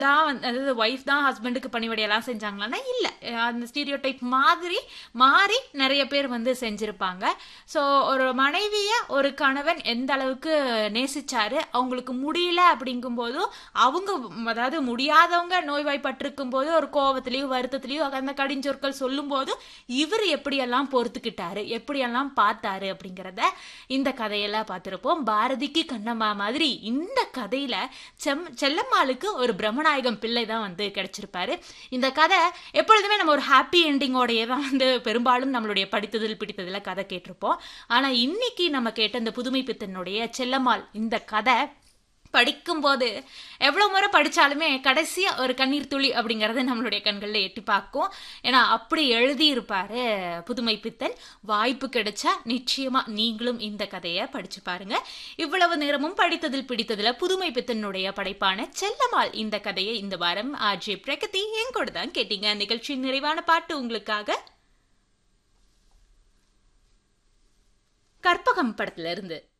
தான் வந்து அதாவது ஒய்ஃப் தான் ஹஸ்பண்டுக்கு பணிவிடையெல்லாம் செஞ்சாங்களான்னா இல்லை அந்த ஸ்டீரியோ டைப் மாதிரி மாறி நிறைய பேர் வந்து செஞ்சுருப்பாங்க ஸோ ஒரு மனைவியை ஒரு கணவன் எந்த அளவுக்கு நேசிச்சாரு அவங்களுக்கு முடியல அப்படிங்கும்போதும் அவங்க அதாவது முடியாதவங்க நோய்வாய்ப்பட்டிருக்கும் போது ஒரு கோவத்திலையும் வருத்தத்திலையும் அந்த கடிஞ்சொற்கள் சொல்லும் போதும் இவர் எப்படியெல்லாம் பொறுத்துக்கிட்டாரு எப்படியெல்லாம் பார்த்தாரு அப்படிங்கிறத இந்த கதையெல்லாம் பார்த்துருப்போம் பாரதிக்கு கண்ணம்மா மாதிரி இந்த கதையில செம் செல்லம்மாளுக்கு ஒரு பிரம்மநாயகம் பிள்ளை தான் வந்து கிடைச்சிருப்பாரு இந்த கதை எப்பொழுதுமே நம்ம ஒரு ஹாப்பி எண்டிங்கோடையே தான் வந்து பெரும்பாலும் நம்மளுடைய படித்ததில் பிடித்ததில் கதை கேட்டிருப்போம் ஆனா இன்னைக்கு நம்ம கேட்ட இந்த புதுமை பித்தனுடைய செல்லம்மாள் இந்த கதை படிக்கும்போது எவ்வளோ முறை படித்தாலுமே கடைசியாக ஒரு கண்ணீர் துளி அப்படிங்கிறது நம்மளுடைய கண்களில் எட்டி பார்க்கும் ஏன்னா அப்படி எழுதியிருப்பாரு புதுமை பித்தன் வாய்ப்பு கிடைச்சா நிச்சயமாக நீங்களும் இந்த கதையை படிச்சு பாருங்க இவ்வளவு நேரமும் படித்ததில் பிடித்ததில் புதுமை பித்தனுடைய படைப்பான செல்லம்மாள் இந்த கதையை இந்த வாரம் ஆர்ஜே பிரகதி என் கூட தான் கேட்டீங்க நிகழ்ச்சியின் நிறைவான பாட்டு உங்களுக்காக கற்பகம் படத்துல இருந்து